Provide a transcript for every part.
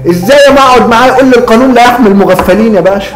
ازاي ما اقعد معاه يقول لي القانون لا يحمي المغفلين يا باشا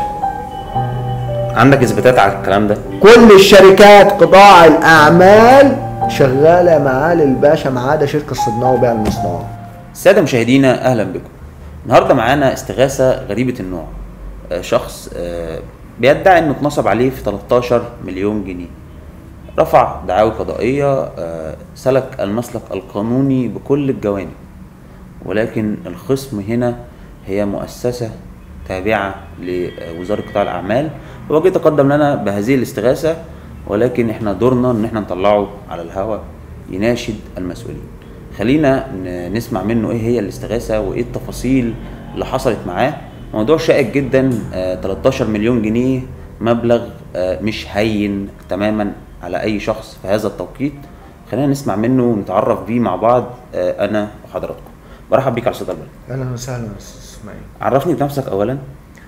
عندك اثباتات على الكلام ده كل الشركات قطاع الاعمال شغاله معاه الباشا ما عدا شركه الصدناوي وبيع المصنوعات الساده مشاهدينا اهلا بكم النهارده معانا استغاثه غريبه النوع آه، شخص آه، بيدعي انه اتنصب عليه في 13 مليون جنيه رفع دعاوى قضائيه آه، سلك المسلك القانوني بكل الجوانب ولكن الخصم هنا هي مؤسسه تابعه لوزاره قطاع الاعمال هو جه تقدم لنا بهذه الاستغاثه ولكن احنا دورنا ان احنا نطلعه على الهواء يناشد المسؤولين خلينا ن- نسمع منه ايه هي الاستغاثه وايه التفاصيل اللي حصلت معاه موضوع شائك جدا آه 13 مليون جنيه مبلغ آه مش هين تماما على اي شخص في هذا التوقيت خلينا نسمع منه ونتعرف بيه مع بعض آه انا وحضراتكم برحب بيك على صدى البلد اهلا وسهلا يا استاذ اسماعيل عرفني بنفسك اولا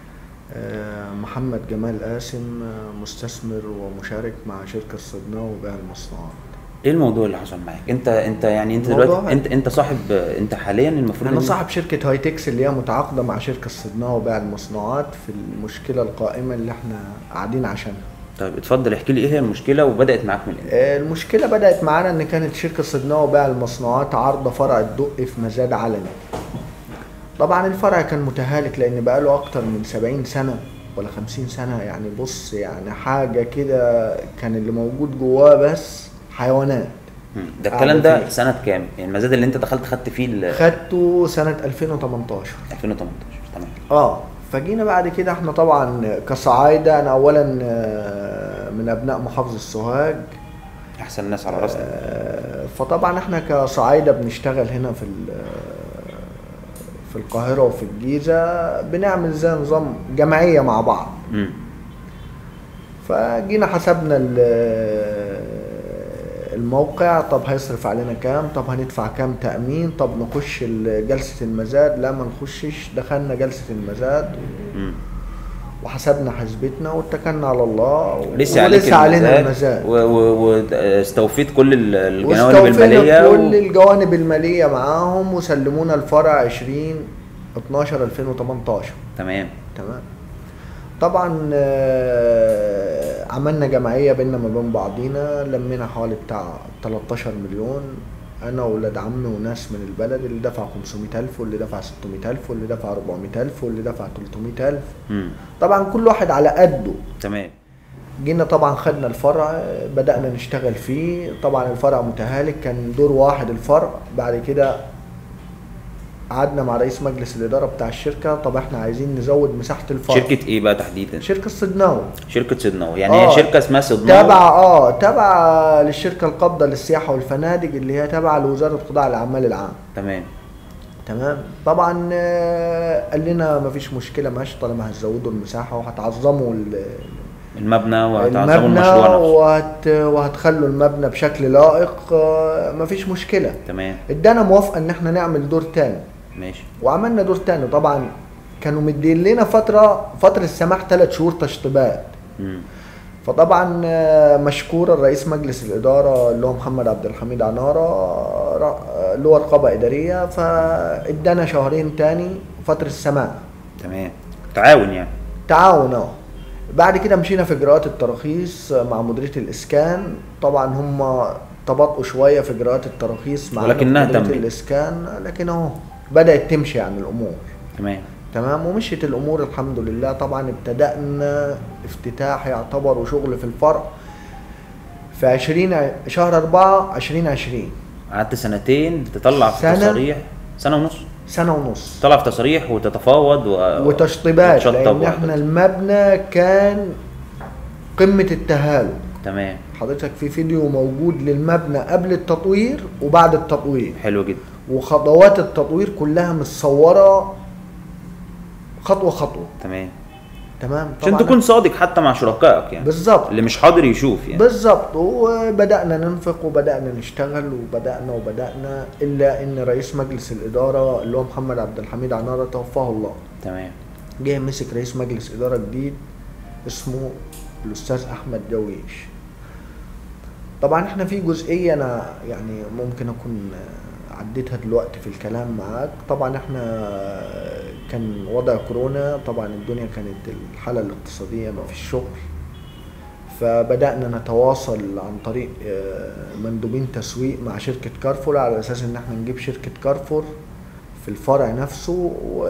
آه، محمد جمال قاسم آه، مستثمر ومشارك مع شركه الصدناوي وبيع المصنوعات ايه الموضوع اللي حصل معاك انت انت يعني انت الموضوع دلوقتي هي- انت انت صاحب انت حاليا المفروض انا إن- صاحب شركه هاي تكس اللي هي متعاقده مع شركه الصدناوي وبيع المصنوعات في المشكله القائمه اللي احنا قاعدين عشانها طيب اتفضل احكي لي ايه هي المشكله وبدات معاك من امتى آه، المشكله بدات معانا ان كانت شركه الصدناوي وبيع المصنوعات عارضه فرع الدقي في مزاد علني طبعا الفرع كان متهالك لان بقاله اكتر من 70 سنه ولا 50 سنه يعني بص يعني حاجه كده كان اللي موجود جواه بس حيوانات مم. ده قاعدة الكلام ده فيه. سنه كام يعني المزاد اللي انت دخلت خدت فيه ال خدته سنه 2018 2018 تمام اه فجينا بعد كده احنا طبعا كصعايده انا اولا آه، من ابناء محافظه سوهاج احسن ناس على راسنا آه، فطبعا احنا كصعايده بنشتغل هنا في ال- في القاهره وفي الجيزه بنعمل زي نظام جمعيه مع بعض امم فجينا حسبنا ال- الموقع طب هيصرف علينا كام طب هندفع كام تأمين طب نخش ال- جلسة المزاد لا ما نخشش دخلنا جلسة المزاد امم وحسبنا حسبتنا واتكلنا على الله لسه عليك ولسه علينا المزاد واستوفيت كل ال- الجوانب واستوفينا الماليه كل الجوانب المالية معاهم وسلمونا الفرع 20 12 2018 تمام تمام طبعا آه، عملنا جمعيه بينا ما بين بعضينا لمينا حوالي بتاع 13 مليون انا وولاد عمي وناس من البلد اللي دفع 500000 واللي دفع 600000 واللي دفع 400000 واللي دفع 300000 امم طبعا كل واحد على قده تمام جينا طبعا خدنا الفرع بدأنا نشتغل فيه طبعا الفرع متهالك كان دور واحد الفرع بعد كده قعدنا مع رئيس مجلس الإدارة بتاع الشركة طب احنا عايزين نزود مساحة الفرع شركه ايه بقى تحديدا شركة الصدناوي شركه صدناوي يعني آه. هي شركه اسمها صدناوي تابع اه تابع للشركة القابضة للسياحة والفنادق اللي هي تابعة لوزارة قطاع الأعمال العام تمام تمام طبعا آه، قال لنا مفيش مشكلة ماشي طالما هتزودوا المساحة وهتعظموا ال- المبنى وهتعظموا المبنى المشروع نفسه وهت... وهتخلوا المبنى بشكل لائق آه، مفيش مشكلة تمام ادانا موافقة ان احنا نعمل دور تاني ماشي وعملنا دور تاني طبعا كانوا مدين لنا فترة فترة سماح ثلاث شهور تشطيبات امم فطبعا آه، مشكور الرئيس مجلس الإدارة اللي هو محمد عبد الحميد عنارة را- آه، اللي هو رقابة إدارية فادانا شهرين تاني فترة سماح تمام تعاون يعني تعاون اه بعد كده مشينا في اجراءات التراخيص مع مديريه الاسكان طبعا هم تباطؤوا شويه في اجراءات التراخيص مع ولكنها مديريه تمت. الاسكان لكن اهو بدات تمشي يعني الامور تمام تمام ومشيت الامور الحمد لله طبعا ابتدانا افتتاح يعتبر وشغل في الفرع في 20 ع- شهر 4 2020 قعدت سنتين تطلع في سنة. تصاريح سنه ونص سنه ونص تطلع في تصاريح وتتفاوض و... وتشطيبات وتشطب لان وهكذا. احنا المبنى كان قمه التهالك تمام حضرتك في فيديو موجود للمبنى قبل التطوير وبعد التطوير حلو جدا وخطوات التطوير كلها متصوره خطوه خطوه تمام تمام عشان طبعاً تكون صادق حتى مع شركائك يعني بالظبط اللي مش حاضر يشوف يعني بالظبط وبدانا ننفق وبدانا نشتغل وبدانا وبدانا الا ان رئيس مجلس الاداره اللي هو محمد عبد الحميد عناره توفاه الله تمام جه مسك رئيس مجلس اداره جديد اسمه الاستاذ احمد جويش طبعا احنا في جزئيه انا يعني ممكن اكون عديتها دلوقتي في الكلام معاك طبعا احنا كان وضع كورونا طبعا الدنيا كانت الحالة الاقتصادية ما فيش شغل فبدأنا نتواصل عن طريق آه، مندوبين تسويق مع شركة كارفور على أساس إن احنا نجيب شركة كارفور في الفرع نفسه و...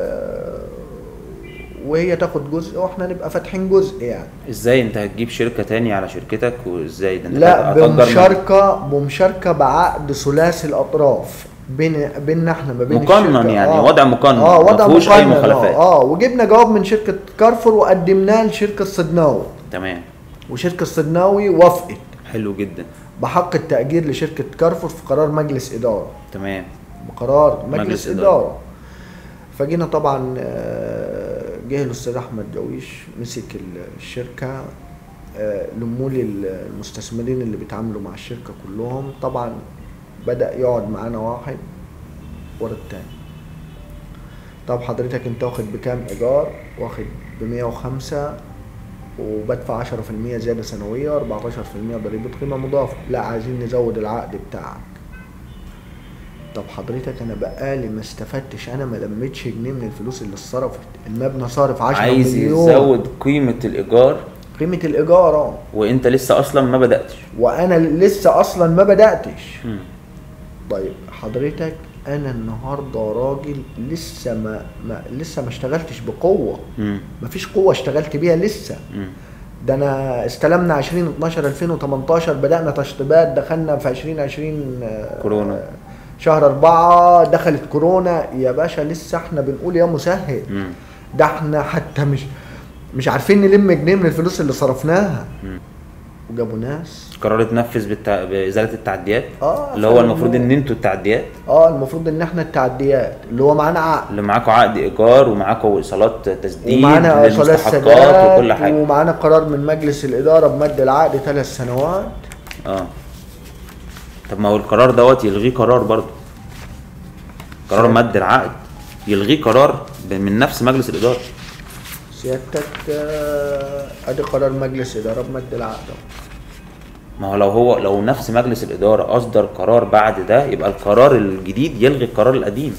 وهي تاخد جزء واحنا نبقى فاتحين جزء يعني ازاي انت هتجيب شركه تاني على شركتك وازاي ده انت لا هتأجر من- بمشاركة بمشاركة بعقد ثلاثي الأطراف بين بيننا احنا ما بين مقنن الشركة. يعني، وضع مقنن، اه ما وضع فيهوش أي مقنن، مخالفات. اه, آه وجبنا جواب من شركة كارفور وقدمناه لشركة صدناوي تمام وشركة صدناوي وافقت حلو جدا بحق التأجير لشركة كارفور في قرار مجلس إدارة تمام بقرار مجلس, مجلس مجلس إدارة. إدارة فجينا طبعا آه، جه الأستاذ أحمد جويش مسك ال- الشركة آه، لموا لي المستثمرين اللي بيتعاملوا مع الشركة كلهم طبعا بدأ يقعد معانا واحد ورا التاني طب حضرتك انت واخد بكام ايجار واخد ب 105 وبدفع 10% زياده سنويه و14% ضريبه قيمه مضافه لا عايزين نزود العقد بتاعك طب حضرتك انا بقالي ما استفدتش انا ما لميتش جنيه من الفلوس اللي اتصرفت المبنى صارف 10 عايز مليون يزود قيمه الايجار قيمه الايجار اه وانت لسه اصلا ما بداتش وانا لسه اصلا ما بداتش مم. طيب حضرتك انا النهارده راجل لسه ما, ما لسه ما اشتغلتش بقوه مم. مفيش قوه اشتغلت بيها لسه مم. ده انا استلمنا 20 12 2018 بدانا تشطيبات دخلنا في 2020 آه، كورونا. آه، شهر أربعة دخلت كورونا يا باشا لسه احنا بنقول يا مسهل مم. ده احنا حتى مش مش عارفين نلم جنيه من الفلوس اللي صرفناها مم. وجابوا ناس قرار اتنفذ بالتع... بازاله التعديات اه اللي هو فعلا المفروض ان انتوا التعديات اه المفروض ان احنا التعديات اللي هو معانا عقد اللي معاكوا عقد ايجار ومعاكوا ايصالات تسديد ومعانا ايصالات للمستحقات سداد وكل حاجه ومعانا قرار من مجلس الاداره بمد العقد ثلاث سنوات اه طب ما هو القرار دوت يلغيه قرار برضه قرار سلام. مد العقد يلغيه قرار ب- من نفس مجلس الاداره سيادتك آه، ادي قرار مجلس اداره بمد العقد أهو. ما هو لو هو لو نفس مجلس الاداره اصدر قرار بعد ده يبقى القرار الجديد يلغي القرار القديم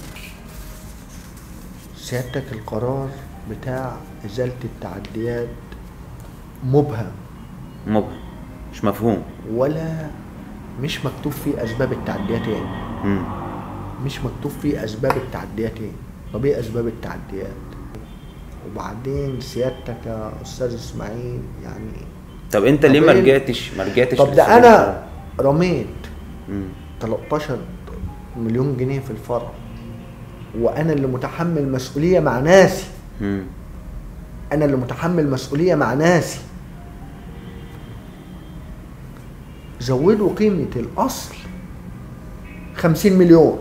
سيادتك القرار بتاع ازاله التعديات مبهم مبهم مش مفهوم ولا مش مكتوب فيه اسباب التعديات ايه مم. مش مكتوب فيه اسباب التعديات ايه طب ايه اسباب التعديات وبعدين سيادتك يا استاذ اسماعيل يعني طب انت ليه ما طب إيه؟ رجعتش ما رجعتش طب ده للسجن انا رميت مم. 13 مليون جنيه في الفرع وانا اللي متحمل مسؤوليه مع ناسي مم. انا اللي متحمل مسؤوليه مع ناسي زودوا قيمه الاصل 50 مليون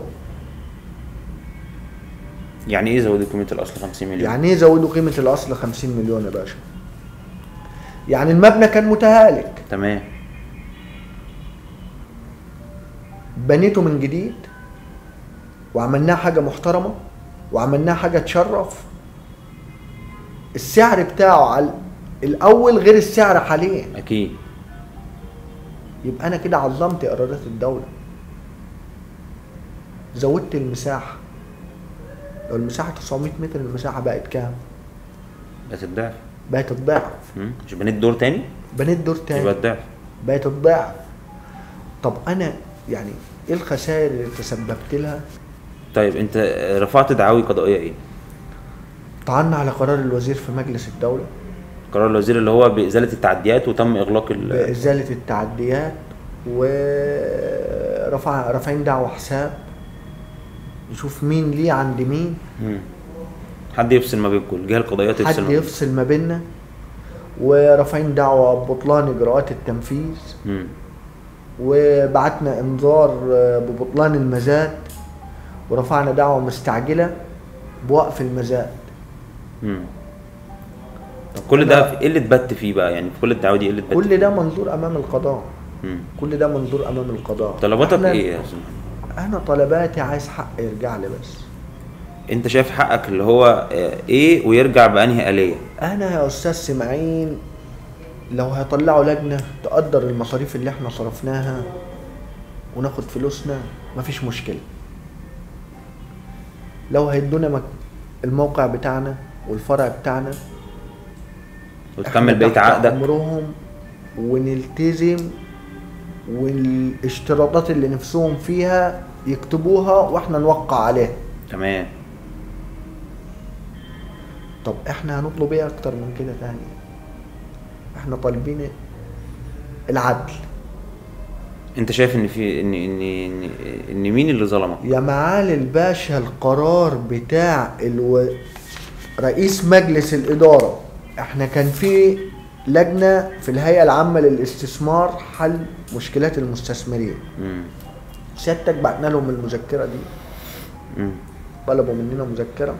يعني ايه زودوا قيمه الاصل 50 مليون يعني ايه زودوا قيمه الاصل 50 مليون يا باشا يعني المبنى كان متهالك تمام بنيته من جديد وعملناه حاجة محترمة وعملناه حاجة تشرف السعر بتاعه على الأول غير السعر حاليا اكيد يبقى أنا كده عظمت إيرادات الدولة زودت المساحة لو المساحة 900 متر المساحة بقت كام؟ بقت الضعف بقت الضعف مم. مش بنيت دور تاني بنيت دور يبقى تاني الضعف بقت الضعف طب أنا يعني إيه الخسائر اللي تسببت لها؟ طيب انت رفعت دعاوي قضائيه ايه طعنا على قرار الوزير في مجلس الدولة قرار الوزير اللي هو بازاله التعديات وتم اغلاق ال بإزالة التعديات ورفع رافعين دعوة حساب نشوف مين ليه عند مين مم. حد يفصل ما بينكم الجهه القضائيه تفصل حد ما بينكم. يفصل ما بيننا ورافعين دعوة ببطلان إجراءات التنفيذ مم. وبعتنا إنذار ببطلان المزاد ورفعنا دعوة مستعجلة بوقف المزاد مم. طب كل ده في- ايه اللي اتبت فيه بقى يعني في كل الدعاوي دي ايه اللي اتبت كل ده منظور أمام القضاء مم. كل ده منظور أمام القضاء طلباتك إحنا- ايه يا استاذ محمد؟ أنا طلباتي عايز حق يرجع لي بس انت شايف حقك اللي هو آه، ايه ويرجع بانهي اليه انا يا استاذ سماعين لو هيطلعوا لجنه تقدر المصاريف اللي احنا صرفناها وناخد فلوسنا مفيش مشكله لو هيدونا مك... الموقع بتاعنا والفرع بتاعنا وتكمل إحنا بقيه تحت عقدك امرهم ونلتزم والاشتراطات اللي نفسهم فيها يكتبوها واحنا نوقع عليها تمام طب احنا هنطلب ايه اكتر من كده تاني احنا طالبين العدل انت شايف ان في ان ان ان, إن مين اللي ظلمك يا معالي الباشا القرار بتاع الو... رئيس مجلس الإدارة احنا كان في لجنة في الهيئة العامة للاستثمار حل مشكلات المستثمرين مم. سيادتك بعتنا لهم المذكرة دي مم. طلبوا مننا مذكرة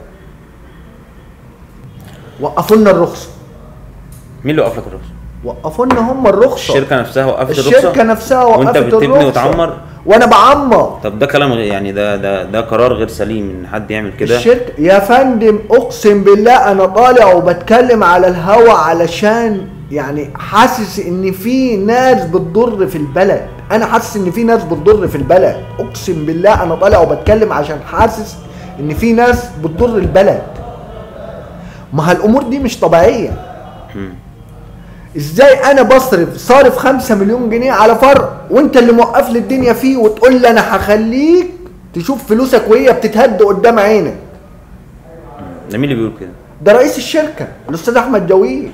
وقفوا لنا الرخصة مين اللي وقف لك الرخصه وقفوا لنا هم الرخصة الشركه نفسها وقفت الرخصه الشركة نفسها وقفت وانت بتبني الرخصة. وتعمر وانا بعمر طب ده كلام غير يعني ده ده ده قرار غير سليم ان حد يعمل كده الشركة يا فندم اقسم بالله انا طالع وبتكلم على الهوا علشان يعني حاسس ان في ناس بتضر في البلد انا حاسس ان في ناس بتضر في البلد اقسم بالله انا طالع وبتكلم عشان حاسس ان في ناس بتضر البلد ما هالامور دي مش طبيعيه مم. ازاي انا بصرف صارف خمسة مليون جنيه على فرع وانت اللي موقف لي الدنيا فيه وتقول لي انا هخليك تشوف فلوسك وهي بتتهد قدام عينك ده مين اللي بيقول كده ده رئيس الشركه الاستاذ احمد جويش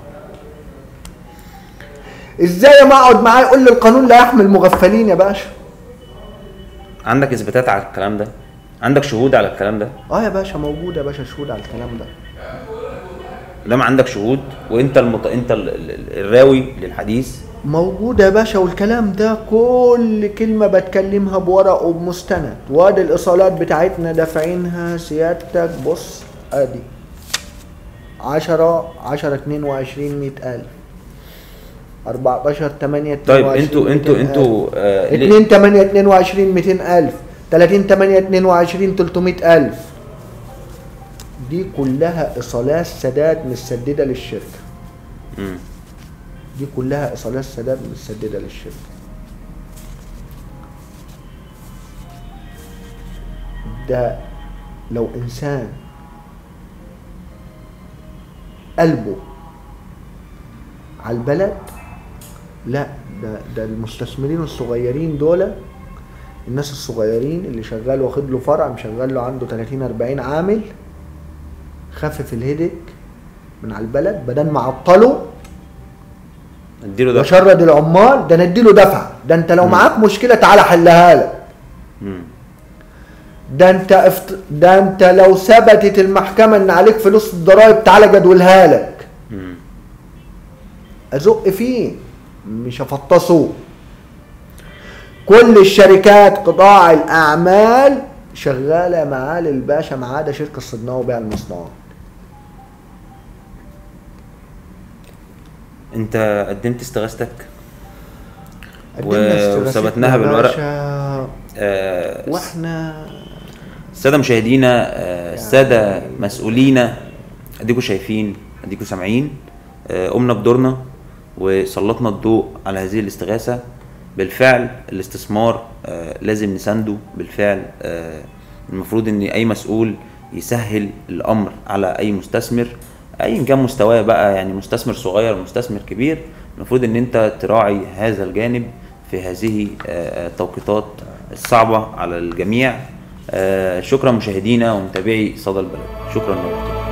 ازاي ما اقعد معاه يقول لي القانون لا يحمي المغفلين يا باشا عندك اثباتات على الكلام ده عندك شهود على الكلام ده اه يا باشا موجود يا باشا شهود على الكلام ده ده ما عندك شهود وانت المط... انت ال- ال- الراوي للحديث موجود يا باشا والكلام ده كل كلمة بتكلمها بورق وبمستند وادي الإيصالات بتاعتنا دافعينها سيادتك بص ادي عشرة عشرة اتنين وعشرين مئة ألف أربعتاشر تمانية اتنين طيب وعشرين انتوا انتوا ميتين انتوا ألف. آه ليه- اتنين تمانية اتنين وعشرين ميتين ألف تلاتين تمانية اتنين وعشرين تلتمية ألف دي كلها إيصالات سداد متسددة للشركة مم. دي كلها ايصالات سداد متسدده للشركه ده لو انسان قلبه على البلد لا ده ده المستثمرين الصغيرين دول الناس الصغيرين اللي شغال واخد له فرع مشغل له عنده 30 40 عامل خفف الهيدك من على البلد بدل ما عطله اديله ده وشرد العمال ده نديله دفعه ده انت لو معاك مشكله تعالى حلها لك مم. ده انت افت... ده انت لو ثبتت المحكمه ان عليك فلوس الضرايب تعالى جدولها لك مم. ازق فيه مش افطسه كل الشركات قطاع الاعمال شغاله معالي الباشا ما عدا شركه الصدناوي وبيع المصنوعات انت قدمت استغاثتك قدمنا و- استغاثتنا وثبتناها يا بالورق. باشا، آه واحنا الساده مشاهدينا آه، الساده مسؤولينا اديكوا شايفين اديكوا سامعين آه، قمنا بدورنا وسلطنا الضوء على هذه الاستغاثه بالفعل الاستثمار آه، لازم نسانده بالفعل آه، المفروض ان اي مسؤول يسهل الامر على اي مستثمر ايا كان مستواه بقى يعني مستثمر صغير مستثمر كبير المفروض ان انت تراعي هذا الجانب في هذه آه، التوقيتات الصعبه على الجميع آه، شكرا مشاهدينا ومتابعي صدى البلد شكرا لكم